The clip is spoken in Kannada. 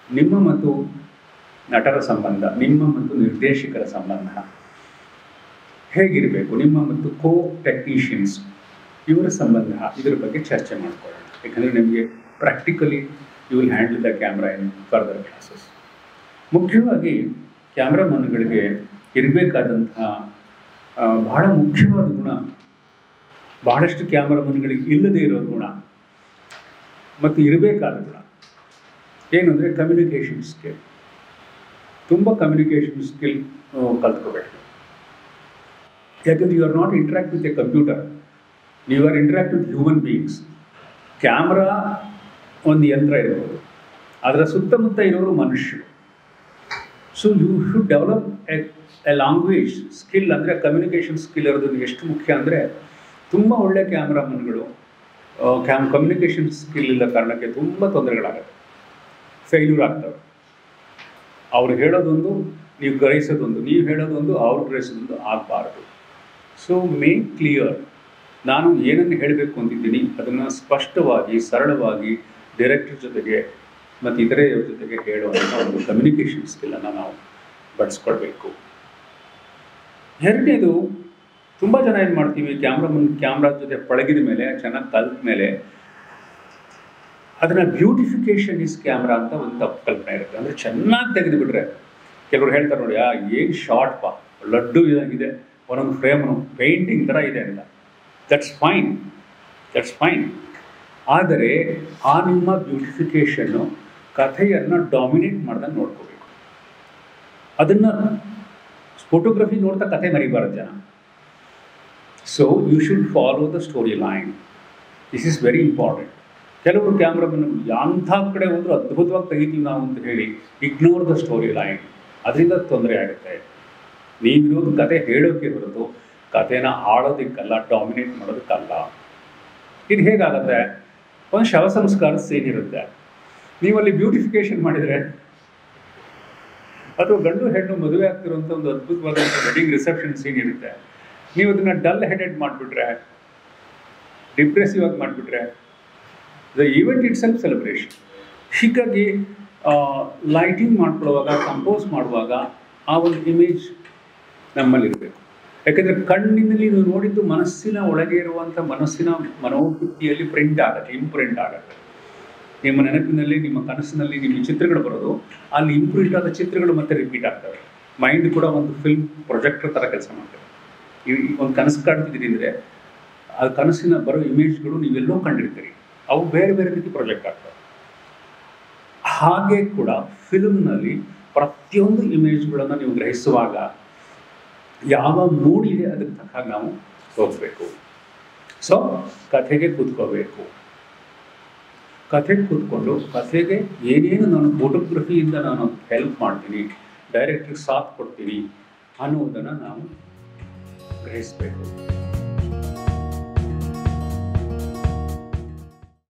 ನಿಮ್ಮ ಮತ್ತು ನಟರ ಸಂಬಂಧ ನಿಮ್ಮ ಮತ್ತು ನಿರ್ದೇಶಕರ ಸಂಬಂಧ ಹೇಗಿರಬೇಕು ನಿಮ್ಮ ಮತ್ತು ಕೋ ಟೆಕ್ನಿಷಿಯನ್ಸ್ ಇವರ ಸಂಬಂಧ ಇದರ ಬಗ್ಗೆ ಚರ್ಚೆ ಮಾಡ್ಕೊಳ್ಳೋಣ ಯಾಕಂದರೆ ನಿಮಗೆ practically you will handle the camera in further classes ಮುಖ್ಯವಾಗಿ ಕ್ಯಾಮ್ರಾಮನ್ಗಳಿಗೆ ಇರಬೇಕಾದಂತಹ ಆ, ಬಹಳ ಮುಖ್ಯವಾದ ಗುಣ ಬಹಳಷ್ಟು ಕ್ಯಾಮ್ರಾಮನ್ಗಳಿಗೆ ಇಲ್ಲದೇ ಇರೋ ಗುಣ ಮತ್ತು ಇರಬೇಕಾದ ಗುಣ ಏನು ಅಂದರೆ ಕಮ್ಯುನಿಕೇಷನ್ ಸ್ಕಿಲ್ ತುಂಬ ಕಮ್ಯುನಿಕೇಷನ್ ಸ್ಕಿಲ್ ಕಲ್ತ್ಕೋಬೇಕು ಯಾಕಂದ್ರೆ you are not interact with a computer you are interact with human beings camera ಒಂದು ಯಂತ್ರ ಇರ್ಬೋದು ಅದರ ಸುತ್ತಮುತ್ತ ಇರೋರು ಮನುಷ್ಯರು so you should develop a a language skill ಅಂದರೆ ಕಮ್ಯುನಿಕೇಷನ್ ಸ್ಕಿಲ್ ಇರೋದು ಎಷ್ಟು ಮುಖ್ಯ ಅಂದರೆ ತುಂಬ ಒಳ್ಳೆ ಕ್ಯಾಮ್ರಾಮನ್ಗಳು ಕ್ಯಾಮ್ ಕಮ್ಯುನಿಕೇಷನ್ ಸ್ಕಿಲ್ ಇಲ್ಲ ಕಾರಣಕ್ಕೆ ತುಂಬ ತೊಂದರೆಗಳಾಗುತ್ತೆ ಫೇಲ್ಯೂರ್ ಆಗ್ತವೆ ಅವ್ರು ಹೇಳೋದೊಂದು ನೀವು ಗ್ರಹಿಸೋದೊಂದು ನೀವು ಹೇಳೋದೊಂದು ಅವ್ರು ಗ್ರಹಿಸೋದೊಂದು ಆಗಬಾರ್ದು ಸೊ ಮೇಕ್ ಕ್ಲಿಯರ್ ನಾನು ಏನನ್ನು ಹೇಳಬೇಕು ಅಂತಿದ್ದೀನಿ ಅದನ್ನು ಸ್ಪಷ್ಟವಾಗಿ ಸರಳವಾಗಿ ಡೈರೆಕ್ಟರ್ ಜೊತೆಗೆ ಮತ್ತು ಇತರೆಯವ್ರ ಜೊತೆಗೆ ಹೇಳುವಂಥ ಒಂದು ಕಮ್ಯುನಿಕೇಷನ್ ಸ್ಕಿಲ್ಲನ್ನು ನಾವು ಬಳಸ್ಕೊಳ್ಬೇಕು ಎರಡನೇದು ತುಂಬ ಜನ ಏನು ಮಾಡ್ತೀವಿ ಕ್ಯಾಮ್ರಾ ಮುನ್ ಕ್ಯಾಮ್ರಾ ಜೊತೆ ಪಳಗಿದ ಮೇಲೆ ಚೆನ್ನಾಗಿ ಕಲ್ತ ಮೇಲೆ ಅದನ್ನ ಬ್ಯೂಟಿಫಿಕೇಶನ್ ಇಸ್ ಕ್ಯಾಮ್ರಾ ಅಂತ ಒಂದು ತಪ್ಪು ಕಲ್ಪನೆ ಇರುತ್ತೆ ಅಂದರೆ ಚೆನ್ನಾಗಿ ತೆಗೆದುಬಿಟ್ರೆ ಕೆಲವರು ಹೇಳ್ತಾರೆ ನೋಡಿ ಆ ಏನು ಶಾರ್ಟ್ ಪಾ ಲಡ್ಡು ಇದಾಗಿದೆ ಒಂದೊಂದು ಫ್ರೇಮು ಪೇಂಟಿಂಗ್ ಥರ ಇದೆ ಅಂತ ದಟ್ಸ್ ಫೈನ್ ದಟ್ಸ್ ಫೈನ್ ಆದರೆ ಆ ನಿಮ್ಮ ಬ್ಯೂಟಿಫಿಕೇಷನ್ನು ಕಥೆಯನ್ನು ಡಾಮಿನೇಟ್ ಮಾಡ್ದಂಗೆ ನೋಡ್ಕೋಬೇಕು ಅದನ್ನು ಫೋಟೋಗ್ರಫಿ ನೋಡ್ತಾ ಕಥೆ ಮರಿಬಾರ್ದು ಜನ so you should follow the story line this is very important ಕೆಲವರು ಕ್ಯಾಮ್ರಾಮನ್ ಅಂಥ ಕಡೆ ಹೋದ್ರು ಅದ್ಭುತವಾಗಿ ತೆಗಿತೀವಿ ನಾವು ಅಂತ ಹೇಳಿ ಇಗ್ನೋರ್ ದ ಸ್ಟೋರಿ ಲೈನ್ ಅದರಿಂದ ತೊಂದರೆ ಆಗುತ್ತೆ ನೀವಿರೋದು ಕತೆ ಹೇಳೋಕ್ಕೆ ಹೊರತು ಕಥೆನ ಆಳೋದಕ್ಕಲ್ಲ ಡಾಮಿನೇಟ್ ಮಾಡೋದಕ್ಕಲ್ಲ ಇದು ಹೇಗಾಗುತ್ತೆ ಒಂದು ಶವ ಸಂಸ್ಕಾರದ ಸೀನ್ ಇರುತ್ತೆ ನೀವಲ್ಲಿ ಬ್ಯೂಟಿಫಿಕೇಶನ್ ಮಾಡಿದರೆ ಅಥವಾ ಗಂಡು ಹೆಣ್ಣು ಮದುವೆ ಆಗ್ತಿರುವಂಥ ಒಂದು ಅದ್ಭುತವಾದಂಥ ವೆಡ್ಡಿಂಗ್ ರಿಸೆಪ್ಷನ್ ಸೀನ್ ಇರುತ್ತೆ ನೀವು ಅದನ್ನು ಡಲ್ ಹೆಡೆಡ್ ಮಾಡಿಬಿಟ್ರೆ ಡಿಪ್ರೆಸಿವ್ ಆಗಿ ಮಾಡಿಬಿಟ್ರೆ the event itself celebration ಹೀಗಾಗಿ ಲೈಟಿಂಗ್ ಮಾಡ್ಕೊಳ್ಳುವಾಗ ಕಂಪೋಸ್ ಮಾಡುವಾಗ ಆ ಒಂದು ಇಮೇಜ್ ನಮ್ಮಲ್ಲಿರಬೇಕು ಯಾಕಂದರೆ ಕಣ್ಣಿನಲ್ಲಿ ನೀವು ನೋಡಿದ್ದು ಮನಸ್ಸಿನ ಒಳಗೆ ಇರುವಂಥ ಮನಸ್ಸಿನ ಮನೋವೃತ್ತಿಯಲ್ಲಿ ಪ್ರಿಂಟ್ ಆಗುತ್ತೆ ಇಂಪ್ರಿಂಟ್ ಆಗುತ್ತೆ ನಿಮ್ಮ ನೆನಪಿನಲ್ಲಿ ನಿಮ್ಮ ಕನಸಿನಲ್ಲಿ ನಿಮ್ಮ ಚಿತ್ರಗಳು ಬರೋದು ಅಲ್ಲಿ ಇಂಪ್ರಿಂಟ್ ಆದ ಚಿತ್ರಗಳು ಮತ್ತೆ ರಿಪೀಟ್ ಆಗ್ತವೆ ಮೈಂಡ್ ಕೂಡ ಒಂದು ಫಿಲ್ಮ್ ಪ್ರೊಜೆಕ್ಟರ್ ಥರ ಕೆಲಸ ಮಾಡ್ತವೆ ಈ ಒಂದು ಕನಸು ಕಾಡ್ತಿದ್ದೀರಿ ಅಂದರೆ ಆ ಕನಸಿನ ಬರೋ ಇಮೇಜ್ಗಳು ನೀವೆಲ್ಲೋ ಕಂಡಿರ್ತೀರಿ ಅವು ಬೇರೆ ಬೇರೆ ರೀತಿ ಪ್ರೊಜೆಕ್ಟ್ ಆಗ್ತವೆ ಹಾಗೆ ಕೂಡ ಫಿಲ್ಮ್ನಲ್ಲಿ ಪ್ರತಿಯೊಂದು ಇಮೇಜ್ಗಳನ್ನು ನೀವು ಗ್ರಹಿಸುವಾಗ ಯಾವ ಮೂಡ್ ಇದೆ ಅದಕ್ಕೆ ತಕ್ಕ ಹಾಗೆ ನಾವು ಹೋಗಬೇಕು ಸೊ ಕಥೆಗೆ ಕೂತ್ಕೋಬೇಕು ಕಥೆಗೆ ಕೂತ್ಕೊಂಡು ಕಥೆಗೆ ಏನೇನು ನಾನು ಫೋಟೋಗ್ರಫಿಯಿಂದ ನಾನು ಹೆಲ್ಪ್ ಮಾಡ್ತೀನಿ ಡೈರೆಕ್ಟ್ರಿಗೆ ಸಾಥ್ ಕೊಡ್ತೀನಿ ಅನ್ನೋದನ್ನು ನಾವು ಗ್ರಹಿಸಬೇಕು